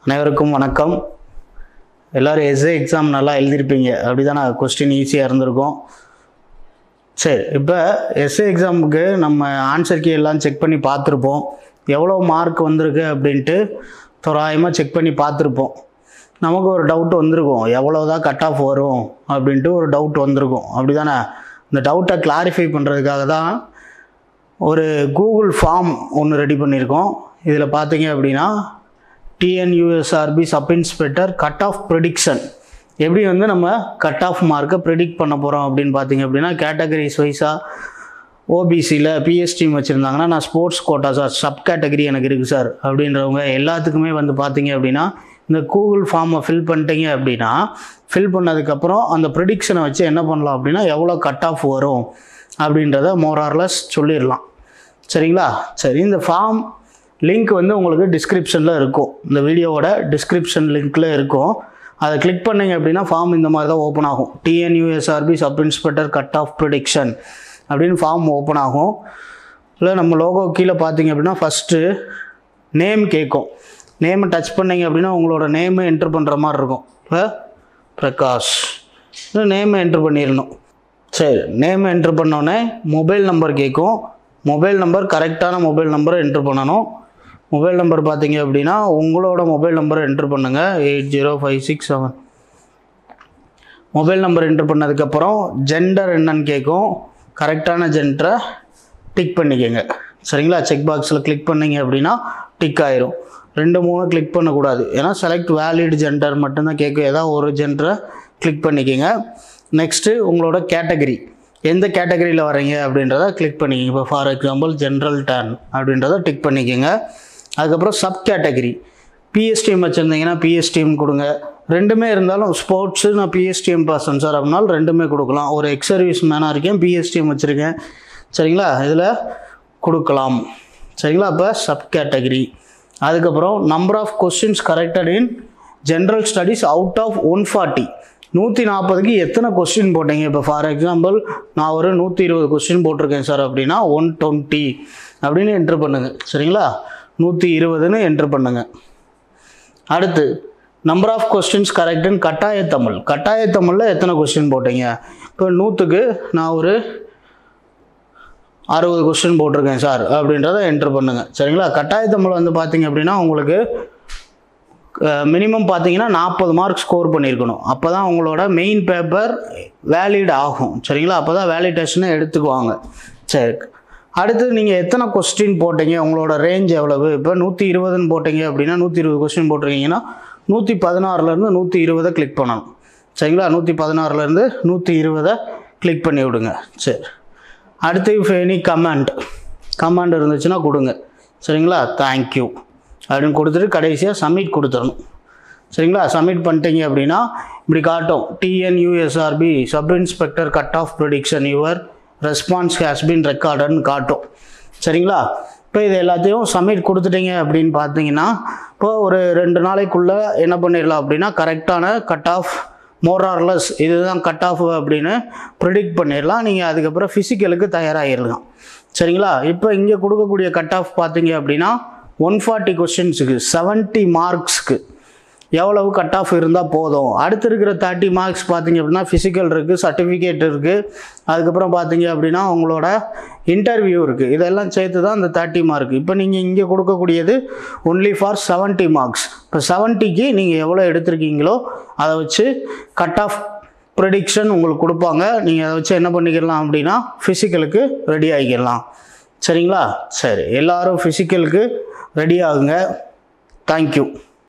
அனைவருக்கும் வணக்கம் எல்லோரும் எஸ்ஏ எக்ஸாம் நல்லா எழுதியிருப்பீங்க அப்படி தானே கொஸ்டின் ஈஸியாக இருந்திருக்கும் சரி இப்போ எஸ்ஏ எக்ஸாமுக்கு நம்ம ஆன்சர் கீ எல்லாம் செக் பண்ணி பார்த்துருப்போம் எவ்வளோ மார்க் வந்திருக்கு அப்படின்ட்டு தோராயமாக செக் பண்ணி பார்த்துருப்போம் நமக்கு ஒரு டவுட் வந்திருக்கும் எவ்வளோ தான் கட் ஆஃப் வரும் அப்படின்ட்டு ஒரு டவுட் வந்திருக்கும் அப்படி தானே இந்த டவுட்டை கிளாரிஃபை பண்ணுறதுக்காக தான் ஒரு கூகுள் ஃபார்ம் ஒன்று ரெடி பண்ணியிருக்கோம் இதில் பார்த்தீங்க அப்படின்னா TNUSRB sub inspector cut off prediction எப்படி வந்து நம்ம கட் ஆஃப் மார்க்கை ப்ரிடிக்ட் பண்ண போகிறோம் அப்படின்னு பார்த்தீங்க அப்படின்னா கேட்டகரிஸ் வைஸாக ஓபிசியில் பிஎஸ் டீம் வச்சுருந்தாங்கன்னா நான் sports quota sir sub category எனக்கு இருக்குது சார் அப்படின்றவங்க எல்லாத்துக்குமே வந்து பார்த்தீங்க அப்படின்னா இந்த கூகுள் ஃபார்மை ஃபில் பண்ணிட்டீங்க அப்படின்னா ஃபில் பண்ணதுக்கப்புறம் அந்த ப்ரிடிக்ஷனை வச்சு என்ன பண்ணலாம் அப்படின்னா எவ்வளோ கட் ஆஃப் வரும் அப்படின்றத மோரார்லஸ் சொல்லிடலாம் சரிங்களா சரி இந்த ஃபார்ம் லிங்க் வந்து உங்களுக்கு டிஸ்கிரிப்ஷனில் இருக்கும் இந்த வீடியோவோட டிஸ்கிரிப்ஷன் லிங்க்கில் இருக்கும் அதை கிளிக் பண்ணீங்க அப்படின்னா ஃபார்ம் இந்த மாதிரி தான் ஓப்பன் ஆகும் TNUSRB sub inspector cut off prediction அப்படின்னு ஃபார்ம் ஓப்பன் ஆகும் இல்லை நம்ம லோகோ கீழே பார்த்தீங்க அப்படின்னா ஃபஸ்ட்டு நேம் கேட்கும் நேமை டச் பண்ணீங்க அப்படின்னா உங்களோட நேமை என்ட்ரு பண்ணுற மாதிரி இருக்கும் இப்போ பிரகாஷ் நேமை என்ட்ரு பண்ணிடணும் சரி நேம் என்ட்ரு பண்ணோடனே மொபைல் நம்பர் கேட்கும் மொபைல் நம்பர் கரெக்டான மொபைல் நம்பரை என்ட்ரு பண்ணணும் மொபைல் நம்பர் பார்த்தீங்க அப்படின்னா உங்களோட மொபைல் நம்பரை என்ட்ரு பண்ணுங்கள் eight zero five six seven mobile number enter பண்ணதுக்கப்புறம் ஜெண்டர் என்னன்னு கேட்கும் கரெக்டான ஜெண்டரை டிக் பண்ணிக்கோங்க சரிங்களா செக் பாக்ஸில் கிளிக் பண்ணீங்க அப்படின்னா டிக் ஆயிரும் ரெண்டு மூணு கிளிக் பண்ணக்கூடாது ஏன்னா செலக்ட் வேலிட் ஜெண்டர் மட்டும்தான் கேட்கும் ஏதாவது ஒரு ஜெண்டரை கிளிக் பண்ணிக்கோங்க நெக்ஸ்ட்டு உங்களோட கேட்டகரி எந்த கேட்டகரியில் வரீங்க அப்படின்றத கிளிக் பண்ணிக்கோங்க இப்போ ஃபார் எக்ஸாம்பிள் ஜென்ரல் டர்ன் அப்படின்றத டிக் பண்ணிக்கோங்க அதுக்கப்புறம் சப் கேட்டகரி பிஎஸ்டிஎம் வச்சுருந்தீங்கன்னா பிஎஸ்டிஎம் கொடுங்க ரெண்டுமே இருந்தாலும் ஸ்போர்ட்ஸு நான் பிஎஸ்டிஎம் பர்சன் சார் அப்படின்னாலும் ரெண்டுமே கொடுக்கலாம் ஒரு எக்ஸ் சர்வீஸ் மேனாக இருக்கேன் பிஎஸ்டிஎம் வச்சுருக்கேன் சரிங்களா இதில் கொடுக்கலாம் சரிங்களா அப்போ சப் கேட்டகரி அதுக்கப்புறம் number of questions corrected in general studies out of one forty நூற்றி நாற்பதுக்கு எத்தனை கொஸ்டின் போட்டீங்க இப்போ ஃபார் எக்ஸாம்பிள் நான் ஒரு நூற்றி இருபது கொஸ்டின் போட்டிருக்கேன் சார் அப்படின்னா ஒன் டுவெண்ட்டி அப்படின்னு என்ட்ரு பண்ணுங்கள் சரிங்களா நூற்றி இருபதுன்னு என்ட்ரு பண்ணுங்கள் அடுத்து நம்பர் ஆஃப் கொஸ்டின்ஸ் கரெக்டுன்னு கட்டாய தமிழ் கட்டாய தமிழில் எத்தனை கொஸ்டின் போட்டீங்க இப்போ நூற்றுக்கு நான் ஒரு அறுபது கொஸ்டின் போட்டிருக்கேன் சார் அப்படின்றத என்ட்ரு பண்ணுங்கள் சரிங்களா கட்டாய தமிழ் வந்து பார்த்தீங்க அப்படின்னா உங்களுக்கு மினிமம் பார்த்தீங்கன்னா நாற்பது மார்க் ஸ்கோர் பண்ணியிருக்கணும் அப்போ தான் உங்களோட மெயின் பேப்பர் வேலிட் ஆகும் சரிங்களா அப்போ தான் வேலிடேஷனை எடுத்துக்குவாங்க சரி அடுத்து நீங்கள் எத்தனை கொஸ்டின் போட்டீங்க உங்களோட ரேஞ்ச் எவ்வளவு இப்போ நூற்றி இருபதுன்னு போட்டீங்க அப்படின்னா நூற்றி இருபது கொஸ்டின் போட்டிருக்கீங்கன்னா நூற்றி பதினாறுலேருந்து நூற்றி இருபதை கிளிக் பண்ணணும் சரிங்களா நூற்றி பதினாறுலேருந்து நூற்றி இருபதை கிளிக் பண்ணி விடுங்க சரி அடுத்து இஃப் எனி கமெண்ட் கமெண்ட் இருந்துச்சுன்னா கொடுங்க சரிங்களா தேங்க்யூ அப்படின்னு கொடுத்துட்டு கடைசியாக சப்மிட் கொடுத்துடணும் சரிங்களா சப்மிட் பண்ணிட்டீங்க அப்படின்னா இப்படி காட்டும் TNUSRB sub inspector cut off prediction your response has been ரெக்கார்டுன்னு காட்டும் சரிங்களா இப்போ இது எல்லாத்தையும் சப்மிட் கொடுத்துட்டீங்க அப்படின்னு பார்த்தீங்கன்னா இப்போ ஒரு ரெண்டு நாளைக்குள்ளே என்ன பண்ணிடலாம் அப்படின்னா கரெக்டான கட் ஆஃப் மோரார்லஸ் இதுதான் கட் ஆஃப் அப்படின்னு ப்ரிடிக்ட் பண்ணிடலாம் நீங்கள் அதுக்கப்புறம் ஃபிசிக்கலுக்கு தயாராகிடலாம் சரிங்களா இப்போ இங்கே கொடுக்கக்கூடிய கட் ஆஃப் பார்த்தீங்க அப்படின்னா ஒன் ஃபார்ட்டி கொஸ்டின்ஸுக்கு செவன்ட்டி மார்க்ஸ்க்கு எவ்வளவு கட் ஆஃப் இருந்தால் போதும் அடுத்து இருக்கிற தேர்ட்டி மார்க்ஸ் பார்த்தீங்க அப்படின்னா ஃபிசிக்கல் இருக்குது சர்டிஃபிகேட் இருக்குது அதுக்கப்புறம் பார்த்தீங்க அப்படின்னா உங்களோட இன்டர்வியூ இருக்குது இதெல்லாம் சேர்த்து தான் இந்த தேர்ட்டி மார்க் இப்போ நீங்கள் இங்கே கொடுக்கக்கூடியது ஒன்லி ஃபார் செவன்ட்டி மார்க்ஸ் இப்போ செவன்ட்டிக்கு நீங்கள் எவ்வளோ எடுத்திருக்கீங்களோ அதை வச்சு கட் ஆஃப் ப்ரெடிக்ஷன் உங்களுக்கு கொடுப்பாங்க நீங்கள் அதை வச்சு என்ன பண்ணிக்கலாம் அப்படின்னா ஃபிசிக்கலுக்கு ரெடி ஆகிக்கலாம் சரிங்களா சரி எல்லோரும் ஃபிசிக்கலுக்கு ரெடி ஆகுங்க தேங்க்யூ